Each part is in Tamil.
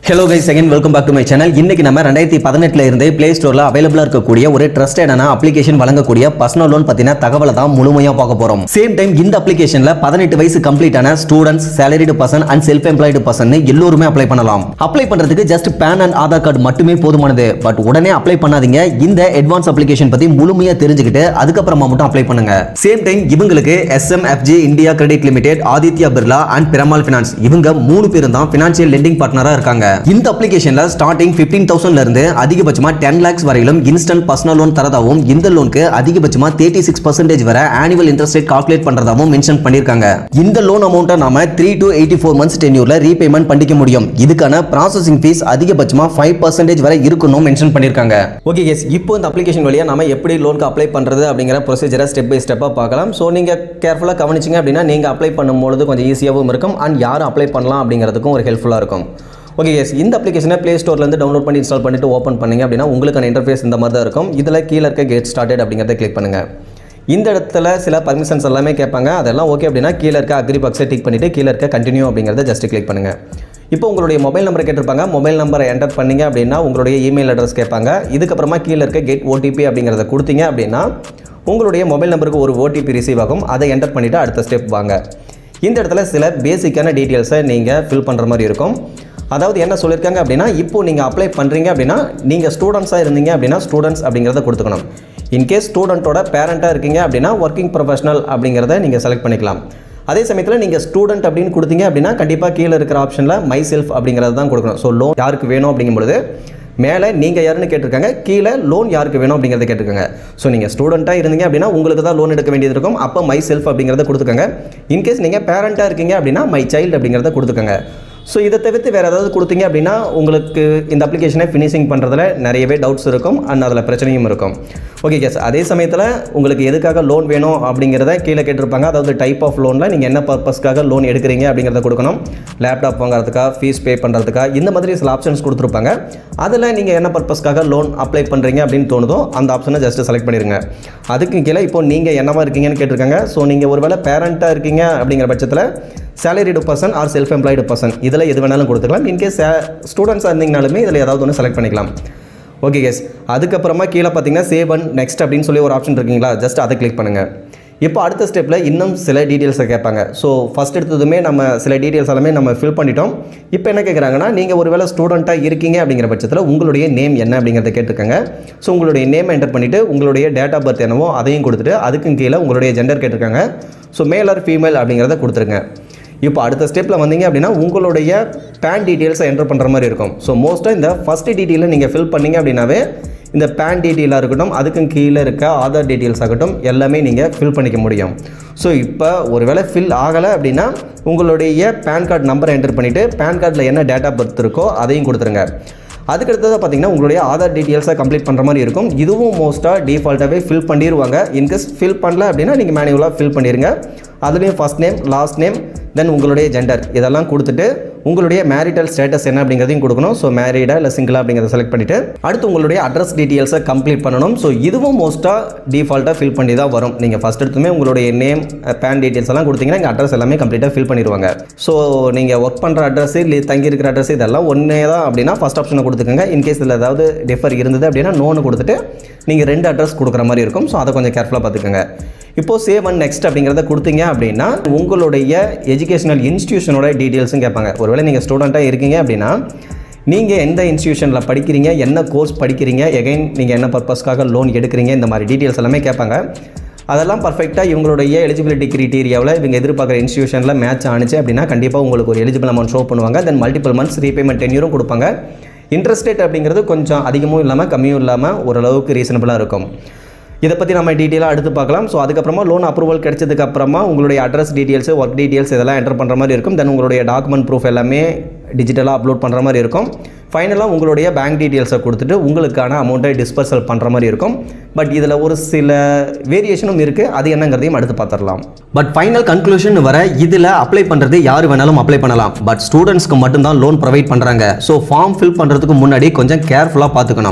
hello guys second welcome back to my channel இன்னைக்கு நம்ம ரெண்டாயிரத்தி பதினெட்டுல இருந்தே பிளே ஸ்டோர்ல அவைலபிளா இருக்கக்கூடிய ஒரு ட்ரஸ்டடான அப்ளிகேஷன் வழங்கக்கூடிய பர்சனல் லோன் பத்தின தகவலை தான் முழுமையா பார்க்க போறோம் சேம் டைம் இந்த அப்ளிகேஷன்ல பதினெட்டு வயசு கம்ப்ளீட் ஆன students salaried person and self employed person எல்லோருமே அப்ளை பண்ணலாம் அப்ளை பண்றதுக்கு just PAN and Aadhaar card மட்டுமே போதுமானது பட் உடனே அப்ளை பண்ணாதீங்க இந்த அட்வான்ஸ் அப்ளிகேஷன் பத்தி முழுமையா தெரிஞ்சுக்கிட்டு அதுக்கப்புறமா மட்டும் அப்ளை பண்ணுங்க சேம் டைம் இவங்களுக்கு SMFG India credit limited Aditya Birla and Piramal finance இவங்க மூணு பேரும் தான் ஃபினான்ஷியல் லெண்டிங் பார்ட்னரா இருக்காங்க இந்த அப்ளிகேஷன்ல ஸ்டார்டிங் 15000 தௌசண்ட்ல இருந்து அதிகபட்சமா டென் லேக்ஸ் வரையிலும் இன்ஸ்டன்ட் பர்சனல் லோன் தரதாகவும் இந்த லோனுக்கு அதிகபட்சமா தேர்ட்டி சிக்ஸ் பர்சன்டேஜ் வரை ஆனுவல் இன்ட்ரெஸ்ட் ரேட் கால்குலேட் பண்றதாகவும் மென்ஷன் பண்ணிருக்காங்க இந்த லோன் அமௌண்ட்டை நாம three to eighty four months டென்யூர்ல ரீபேமெண்ட் பண்ணிக்க முடியும் இதுக்கான ப்ராசஸிங் ஃபீஸ் அதிகபட்சமா ஃபைவ் பர்சன்டேஜ் வரை இருக்கணும் மென்ஷன் பண்ணிருக்காங்க ஓகே கேஸ் இப்போ இந்த அப்ளிகேஷன் வழியா நாம எப்படி லோனுக்கு அப்ளை பண்றது அப்படிங்கிற ப்ரொசீஜரை ஸ்டெப் பை ஸ்டெப்பாக பார்க்கலாம் ஸோ நீங்க கேர்ஃபுல்லாக கவனிச்சிங்க அப்படின்னா நீங்க அப்ளை பண்ணும்பொழுது கொஞ்சம் ஈஸியாகவும் இருக்கும் அண்ட் யார் அப்ளை பண்ணலாம் அப்படிங்கிறதுக்கும் ஒரு ஹெல்ப்ஃபுல்லாக இருக்கும் ஓகே எஸ் இந்த அப்ளிகேஷனை ப்ளே ஸ்டோர்லேருந்து டவுன்லோட் பண்ணி இன்ஸ்டால் பண்ணிட்டு ஓப்பன் பண்ணீங்க அப்படின்னா உங்களுக்கான இன்டர்ஃபேஸ் இந்த மாதிரி தான் இருக்கும் இதில் கீழே இருக்க கெட் ஸ்டார்டட் அப்படிங்கிறத கிளிக் பண்ணுங்கள் இந்த இடத்துல சில பர்மிஷன்ஸ் எல்லாமே கேட்பாங்க அதெல்லாம் ஓகே அப்படின்னா கீழே இருக்க அக்ரி பாக்ஸை டிக் பண்ணிவிட்டு கீழே இருக்க கண்டினியூ அப்படிங்கிறத ஜஸ்ட் கிளிக் பண்ணுங்கள் இப்போ உங்களுடைய மொபைல் நம்பர் கேட்டிருப்பாங்க மொபைல் நம்பரை என்டர் பண்ணீங்க அப்படின்னா உங்களுடைய இமெயில் அட்ரஸ் கேட்பாங்க இதுக்கப்புறமா கீழே இருக்க கெட் ஓடிபி அப்படிங்கிறத கொடுத்தீங்க அப்படின்னா உங்களுடைய மொபைல் நம்பருக்கு ஒரு ஓடிபி ரிசீவ் ஆகும் அதை என்டர் பண்ணிவிட்டு அடுத்த ஸ்டெப் வாங்க இந்த இடத்துல சில பேசிக்கான டீட்டெயில்ஸை நீங்கள் ஃபில் பண்ணுற மாதிரி இருக்கும் அதாவது என்ன சொல்லியிருக்காங்க அப்படின்னா இப்போ நீங்கள் அப்ளை பண்ணுறீங்க அப்படின்னா நீங்கள் ஸ்டூடெண்ட்ஸாக இருந்தீங்க அப்படின்னா ஸ்டூடெண்ட்ஸ் அப்படிங்கிறத கொடுத்துக்கணும் இன்கேஸ் ஸ்டூடெண்ட்டோட பேரண்ட்டாக இருக்கீங்க அப்படின்னா ஒர்க்கிங் ப்ரொஃபஷனல் அப்படிங்கிறத நீங்கள் செலக்ட் பண்ணிக்கலாம் அதே சமயத்தில் நீங்கள் ஸ்டூடெண்ட் அப்படின்னு கொடுத்தீங்க அப்படின்னா கண்டிப்பாக கீழே இருக்கிற ஆப்ஷனில் மை செல்ஃப் அப்படிங்கிறது தான் கொடுக்கணும் ஸோ லோன் யாருக்கு வேணும் அப்படிங்கும்பொழுது மேலே நீங்கள் யாருன்னு கேட்டிருக்காங்க கீழே லோன் யாருக்கு வேணும் அப்படிங்கிறத கேட்டிருக்காங்க ஸோ நீங்கள் ஸ்டூடெண்ட்டாக இருந்தீங்க அப்படின்னா உங்களுக்கு தான் லோன் எடுக்க வேண்டியது இருக்கும் அப்போ மை செல்ஃப் அப்படிங்கிறத கொடுத்துக்கோங்க இன்கேஸ் நீங்கள் பேரண்ட்டாக இருக்கீங்க அப்படின்னா மை சைல்டு அப்படிங்கிறத கொடுத்துக்கோங்க ஸோ இதை தவிர்த்து வேறு ஏதாவது கொடுத்தீங்க அப்படின்னா உங்களுக்கு இந்த அப்ளிகேஷனை ஃபினிஷிங் பண்ணுறதுல நிறையவே டவுட்ஸ் இருக்கும் அண்ட் அதில் பிரச்சனையும் இருக்கும் ஓகே கேஸ் அதே சமயத்தில் உங்களுக்கு எதுக்காக லோன் வேணும் அப்படிங்கிறத கீழே கேட்டிருப்பாங்க அதாவது டைப் ஆஃப் லோனில் நீங்கள் என்ன பர்பஸ்க்காக லோன் எடுக்கிறீங்க அப்படிங்கிறத கொடுக்கணும் லேப்டாப் வாங்குறதுக்கா ஃபீஸ் பே பண்ணுறதுக்கா இந்த மாதிரி சில ஆப்ஷன்ஸ் கொடுத்துருப்பாங்க அதில் நீங்கள் என்ன பர்பஸ்க்காக லோன் அப்ளை பண்ணுறீங்க அப்படின்னு தோணுதோ அந்த ஆப்ஷனை ஜஸ்ட் செலக்ட் பண்ணிடுங்க அதுக்கு கீழே இப்போ நீங்கள் என்னவா இருக்கீங்கன்னு கேட்டிருக்காங்க ஸோ நீங்கள் ஒருவேளை பேரண்ட்டாக இருக்கீங்க அப்படிங்கிற பட்சத்தில் salaried person or self employed person இதில் எது வேணாலும் கொடுத்துக்கலாம் இன்கேஸ் ஸ்டூடெண்ட்ஸாக இருந்தீங்கனாலுமே இதில் ஏதாவது ஒன்று செலக்ட் பண்ணிக்கலாம் ஓகே கேஸ் அதுக்கப்புறமா கீழே பார்த்தீங்கன்னா சேவ் அண்ட் நெக்ஸ்ட் அப்படின்னு சொல்லி ஒரு ஆப்ஷன் இருக்கீங்களா ஜஸ்ட் அதை கிளிக் பண்ணுங்கள் இப்போ அடுத்த ஸ்டெப்பில் இன்னும் சில டீட்டெயில்ஸை கேட்பாங்க ஸோ ஃபஸ்ட் எடுத்ததுமே நம்ம சில டீட்டெயில்ஸ் எல்லாமே நம்ம ஃபில் பண்ணிட்டோம் இப்போ என்ன கேட்குறாங்கன்னா நீங்கள் ஒருவேளை ஸ்டூடெண்ட்டாக இருக்கீங்க அப்படிங்கிற பட்சத்தில் உங்களுடைய நேம் என்ன அப்படிங்கிறத கேட்டிருக்காங்க ஸோ உங்களுடைய நேம் என்டர் பண்ணிவிட்டு உங்களுடைய டேட் ஆஃப் பர்த் என்னவோ அதையும் கொடுத்துட்டு அதுக்கும் கீழே உங்களுடைய ஜெண்டர் கேட்டிருக்காங்க ஸோ மேல் ஆர் ஃபீமேல் அப்படிங்கிறத கொடுத்துருங்க இப்போ அடுத்த ஸ்டெப்பில் வந்தீங்க அப்படின்னா உங்களுடைய பேன் டீட்டெயில்ஸை என்டர் பண்ணுற மாதிரி இருக்கும் ஸோ மோஸ்ட்டாக இந்த ஃபஸ்ட் டீட்டெயிலை நீங்கள் ஃபில் பண்ணீங்க அப்படின்னாவே இந்த பேன் டீட்டெயிலாக இருக்கட்டும் அதுக்கும் கீழே இருக்க ஆதார் டீட்டெயில்ஸ் ஆகட்டும் எல்லாமே நீங்கள் ஃபில் பண்ணிக்க முடியும் ஸோ இப்போ ஒருவேளை ஃபில் ஆகலை அப்படின்னா உங்களுடைய பேன் கார்டு நம்பரை என்டர் பண்ணிவிட்டு பேன் கார்டில் என்ன டேட் ஆஃப் பர்த் இருக்கோ அதையும் கொடுத்துருங்க அதுக்கடுத்ததாக பார்த்தீங்கன்னா உங்களுடைய ஆதார் டீட்டெயில்ஸை கம்ப்ளீட் பண்ணுற மாதிரி இருக்கும் இதுவும் மோஸ்ட்டாக டிஃபால்ட்டாகவே ஃபில் பண்ணிடுவாங்க இன்கேஸ் ஃபில் பண்ணல அப்படின்னா நீங்கள் மேனுவலாக ஃபில் பண்ணிடுங்க அதுலேயும் first name last name then உங்களுடைய ஜெண்டர் இதெல்லாம் கொடுத்துட்டு உங்களுடைய மேரிட்டல் ஸ்டேட்டஸ் என்ன அப்படிங்கிறதையும் கொடுக்கணும் ஸோ மேரீடா இல்லை சிங்கிளா அப்படிங்கிறத செலக்ட் பண்ணிவிட்டு அடுத்து உங்களுடைய அட்ரஸ் டீட்டெயில்ஸை கம்ப்ளீட் பண்ணணும் ஸோ இதுவும் மோஸ்ட்டாக டிஃபால்ட்டாக ஃபில் பண்ணி தான் வரும் நீங்கள் ஃபஸ்ட் எடுத்துமே உங்களுடைய நேம் பேன் டீட்டெயில்ஸ் எல்லாம் கொடுத்தீங்கன்னா இங்கே அட்ரஸ் எல்லாமே கம்ப்ளீட்டாக ஃபில் பண்ணிடுவாங்க ஸோ நீங்கள் ஒர்க் பண்ணுற அட்ரஸ் இல்லை தங்கி இருக்கிற அட்ரஸ் இதெல்லாம் ஒன்றே தான் அப்படின்னா ஃபஸ்ட் ஆப்ஷனை கொடுத்துக்கோங்க இன்கேஸ் இதில் ஏதாவது டிஃபர் இருந்தது அப்படின்னா நோன்னு கொடுத்துட்டு நீங்கள் ரெண்டு அட்ரஸ் கொடுக்குற மாதிரி இருக்கும் ஸோ அதை கொஞ்சம் கேர்ஃபுல்லாக பார்த்துக்கோங்க இப்போது சேவ் அண்ட் நெக்ஸ்ட் அப்படிங்கிறத கொடுத்தீங்க அப்படின்னா உங்களுடைய எஜுகேஷனல் இன்ஸ்டியூஷனோட டீட்டெயில்ஸும் கேட்பாங்க ஒருவேளை நீங்கள் ஸ்டூடெண்ட்டாக இருக்கீங்க அப்படின்னா நீங்கள் எந்த இன்ஸ்டியூஷனில் படிக்கிறீங்க என்ன கோர்ஸ் படிக்கிறீங்க எகைன் நீங்கள் என்ன பர்பஸ்க்காக லோன் எடுக்கிறீங்க இந்த மாதிரி டீட்டெயில்ஸ் எல்லாமே கேட்பாங்க அதெல்லாம் பர்ஃபெக்டாக இவங்களுடைய எலிஜிபிலிட்டி கிரிட்டீரியாவில் இவங்க எதிர்பார்க்குற இன்ஸ்டியூஷனில் மேட்ச் ஆனிச்சு அப்படின்னா கண்டிப்பாக உங்களுக்கு ஒரு எலிஜிபிள் அமௌண்ட் ஷோ பண்ணுவாங்க தென் மல்டிபிள் மந்த்ஸ் ரீபேமெண்ட் டென்யூரும் கொடுப்பாங்க இன்ட்ரெஸ்ட் ரேட் அப்படிங்கிறது கொஞ்சம் அதிகமும் இல்லாமல் கம்மியும் இல்லாமல் ஓரளவுக்கு ரீசனபிளாக இருக்கும் இதை பற்றி நம்ம டீட்டெயிலாக அடுத்து பார்க்கலாம் ஸோ அதுக்கப்புறமா லோன் அப்ரூவல் கிடைச்சதுக்கு அப்புறமா உங்களுடைய அட்ரஸ் டீட்டெயில்ஸ் ஒர்க் டீட்டெயில்ஸ் இதெல்லாம் என்டர் பண்ணுற மாதிரி இருக்கும் தென் உங்களுடைய டாக்குமெண்ட் ப்ரூஃப் எல்லாமே டிஜிட்டலாக அப்லோட் பண்ணுற மாதிரி இருக்கும் ஃபைனலாக உங்களுடைய பேங்க் டீட்டெயில்ஸை கொடுத்துட்டு உங்களுக்கான அமௌண்ட்டை டிஸ்பர்சல் பண்ணுற மாதிரி இருக்கும் பட் இதில் ஒரு சில வேரியேஷனும் இருக்குது அது என்னங்கிறதையும் அடுத்து பார்த்துடலாம் பட் ஃபைனல் கன்க்ளூஷன் வர இதில் அப்ளை பண்ணுறது யார் வேணாலும் அப்ளை பண்ணலாம் பட் ஸ்டூடெண்ட்ஸ்க்கு மட்டும்தான் லோன் ப்ரொவைட் பண்ணுறாங்க ஸோ ஃபார்ம் ஃபில் பண்ணுறதுக்கு முன்னாடி கொஞ்சம் கேர்ஃபுல்லாக பார்த்துக்கணும்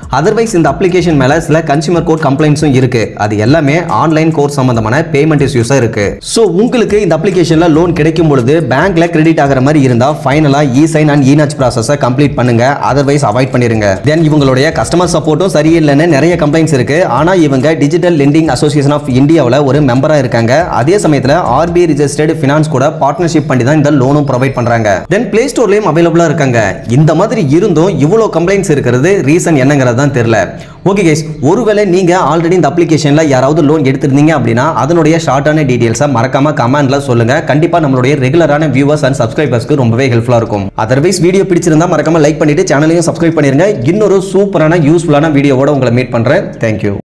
அதர்வைஸ் இந்த அப்ளிகேஷன் மேல சில கன்சியூமர் கோட் கம்ப்ளைண்ட்ஸும் இருக்கு அது எல்லாமே ஆன்லைன் கோர்ஸ் சம்பந்தமான பேமெண்ட் இஷ்யூஸா இருக்கு ஸோ உங்களுக்கு இந்த அப்ளிகேஷன்ல லோன் கிடைக்கும் பொழுது பேங்க்ல கிரெடிட் ஆகிற மாதிரி இருந்தா ஃபைனலா இ சைன் அண்ட் இ-நச் ப்ராசஸை கம்ப்ளீட் பண்ணுங்க அதர்வைஸ் அவாய்ட் பண்ணிருங்க தென் இவங்களுடைய கஸ்டமர் சப்போர்ட்டும் சரியில்லைன்னு நிறைய கம்ப்ளைண்ட்ஸ் இருக்கு ஆனா இவங்க டிஜிட்டல் லெண்டிங் அசோசியேஷன் ஆஃப் இந்தியாவில் ஒரு மெம்பரா இருக்காங்க அதே சமயத்தில் ஆர்பிஐ ரிஜிஸ்டர்டு ஃபினான்ஸ் கூட பார்ட்னர்ஷிப் பண்ணி தான் இந்த லோனும் ப்ரொவைட் பண்றாங்க தென் பிளே ஸ்டோர்லயும் அவைலபிளா இருக்காங்க இந்த மாதிரி இருந்தும் இவ்வளோ கம்ப்ளைண்ட்ஸ் இருக்கிறது ரீசன் என்னங்கிறது தான் தெரியல ஓகே கைஸ் ஒருவேளை நீங்க ஆல்ரெடி இந்த அப்ளிகேஷன்ல யாராவது லோன் எடுத்திருந்தீங்க அப்படின்னா அதனுடைய ஷார்ட்டான டீடைல்ஸை மறக்காம கமெண்ட்ல சொல்லுங்க கண்டிப்பா நம்மளுடைய ரெகுலரான வியூவர்ஸ் அண்ட் சப்ஸ்கிரைபர்ஸ்க்கு ரொம்பவே ஹெல்ப்ஃபுல்லா இருக்கும் அதர்வைஸ் வீடியோ பிடிச்சிருந்தா மறக்காம லைக் பண்ணிட்டு சேனலையும் சப்ஸ்கிரைப் பண்ணிருங்க இன்னொரு சூப்பரான யூஸ்ஃபுல்லான வீடியோவோட உங்களை மீட் பண்றேன் தேங்க்யூ